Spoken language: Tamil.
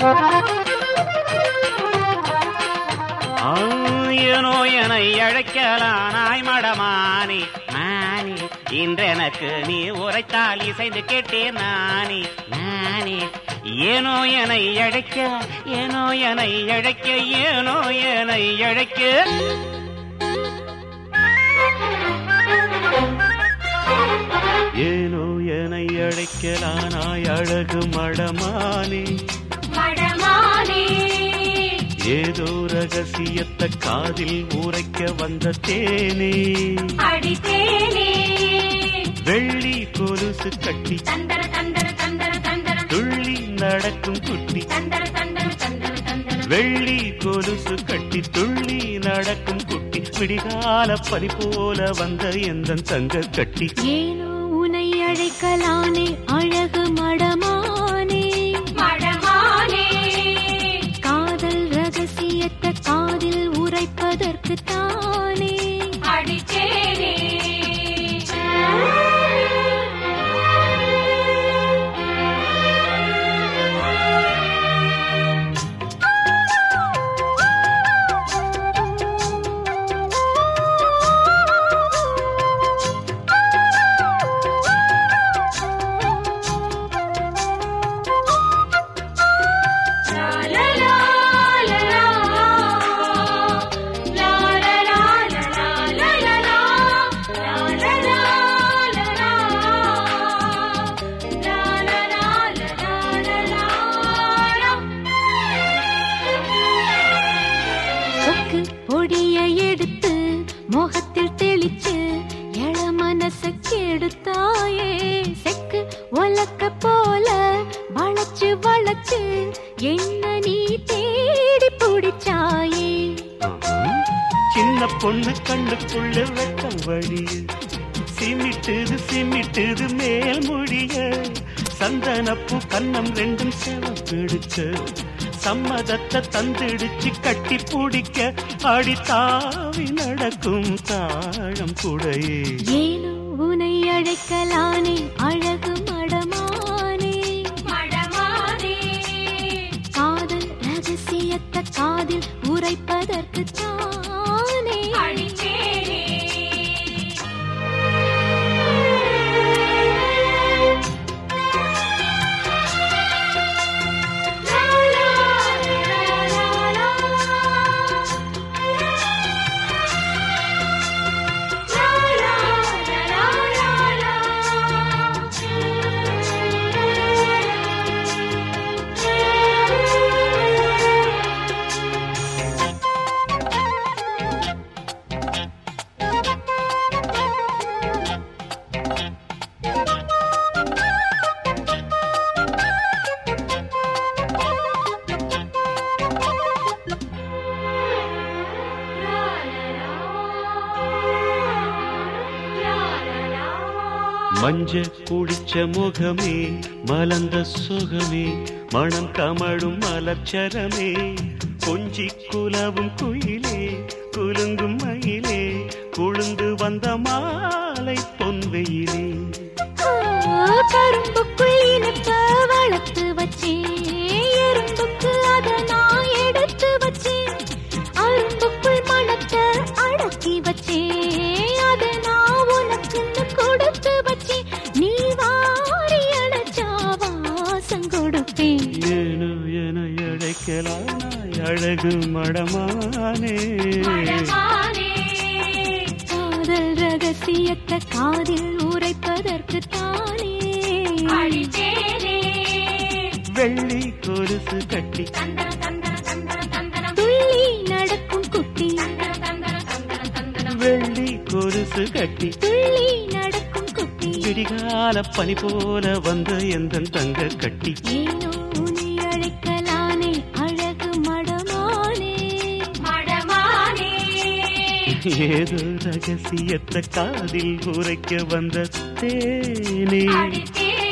ஆ, ஏனோ என அழைக்கலானாய் மடமானி நானி இன்றெனக்கு நீ உரைத்தால் இசைந்து கேட்டேன் நானி நானி ஏனோ என அழைக்க ஏனோ என அழைக்க ஏனோ என அழைக்க ஏனோ என அழைக்கலானாய் அழகு மடமானி மடமானே ஏதோ ரகசியத்தை காதில் உரைக்க வந்த தேனே அடித்தேனே வெள்ளி கொலுசு கட்டி தந்தர தந்தர தந்தர தந்தர துள்ளி நடக்கும் குட்டி தந்தர தந்தர தந்தர தந்தர வெள்ளி கொலுசு கட்டி துள்ளி நடக்கும் குட்டி விடிகால பனி போல வந்த எந்த தங்க கட்டி ஏனோ உனை அழைக்கலானே அழகு மடமானே மடமானே காதல் ரகசியத்தை காதில் உரைப்பதற்கு தானே அடித்தேனே லா லா லா லா லா. லா லா லா லா லா லா லா லா. லா லா லா லா லா. லா லா லா லா லா லா லா. சொக்கு பொடிய எடுத்து முகத்தில் தெளிச்சு எழ மனச கெடுத்தாயே செக்கு ஒலக்க போல வளைச்சு வளைச்சு என்ன நீ தேடி பிடிச்சாயே சின்ன பொண்ணு கண்ணுக்குள்ள வெட்டம் வழிய சிமிட்டுது சிமிட்டுது மேல் முடிய சந்தனப்பூ கன்னம் ரெண்டும் செவப்பிடிச்ச சம்மதத்தை தந்திடுச்சு கட்டி பிடிக்க அடி தாவி நடக்கும் தாழம் குடையே ஏனோ உனை அழைக்கலானே அழகு மடமானே மடமானே காதல் ரகசியத்தை காதில் உரைப்பதற்கு தானே அடித்தேனே லா லா லா லா லா. லா லா லா லா லா. மஞ்ச குடிச்ச முகமே மலர்ந்த சுகமே மனம் கமழும் மலர்ச்சரமே கொஞ்சி குலவும் குயிலே குலுங்கும் மயிலே குழுந்து வந்த மாலை பொன்வெயிலே கரும்புக்குள் இனிப்ப வளர்த்து வச்சேன் எறும்புக்கு அத நான் எடுத்து வச்சேன் அரும்புக்குள் மணத்தை அடக்கி வச்சேன் அத நான் உனக்குன்னு கொடுத்து வச்சேன் நீ வாரி அணைச்சா வாசம் கொடுப்பேன் ஏனோ என அழைக்கலானாய் அழகு மடமானே மடமானே காதல் ரகசியத்தை காதில் உரைப்பதற்கு தானே அடித்தேனே வெள்ளி கொலுசு கட்டி தந்தர தந்தர தந்தர தந்தர துள்ளி நடக்கும் குட்டி தந்தர தந்தர தந்தர தந்தர வெள்ளி கொலுசு கட்டி துள்ளி நடக்கும் குட்டி விடிகால பனி போல வந்த எந்த தங்க கட்டி ஏனோ உன்னை அழைக்கலானே அழகு மடமானே மடமானே ஏதோ ரகசியத்தை காதில் உரைக்க வந்த தேனே அடித்தேனே